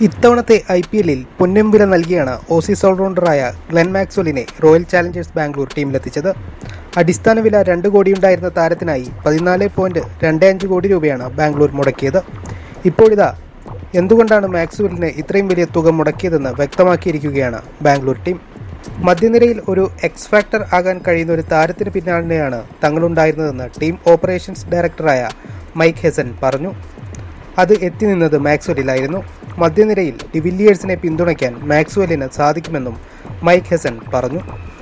ഇത്തവണത്തെ I P എല്ലിൽ പൊന്നും വില നൽകിയാണ് ഓസീസ് ഓൾറൗണ്ടറായ ഗ്ലെൻ മാക്സ്വലിനെ റോയൽ ചാലഞ്ചേഴ്സ് ബാംഗ്ലൂർ ടീമിലെത്തിച്ചത് അടിസ്ഥാന വില രണ്ട് കോടിയുണ്ടായിരുന്ന താരത്തിനായി പതിനാല് പോയിന്റ് രണ്ട് അഞ്ച് കോടി രൂപയാണ് ബാംഗ്ലൂർ മുടക്കിയത് ഇപ്പോഴിതാ എന്തുകൊണ്ടാണ് മാക്സ്വലിന് ഇത്രയും വലിയ തുക മുടക്കിയതെന്ന് വ്യക്തമാക്കിയിരിക്കുകയാണ് ബാംഗ്ലൂർ ടീം മധ്യനിരയിൽ ഒരു എക്സ് ഫാക്ടർ ആകാൻ കഴിയുന്ന ഒരു താരത്തിന് പിന്നാലെയാണ് തങ്ങളുണ്ടായിരുന്നതെന്ന് ടീം ഓപ്പറേഷൻസ് ഡയറക്ടറായ മൈക്ക് ഹെസൻ പറഞ്ഞു അത് എത്തി നിന്നത് മാക്സ്വെല്ലിലായിരുന്നു മധ്യനിരയിൽ ഡിവില്ലിയേഴ്സിനെ പിന്തുണയ്ക്കാൻ മാക്സ്വെല്ലിന് സാധിക്കുമെന്നും മൈക്ക് ഹെസൻ പറഞ്ഞു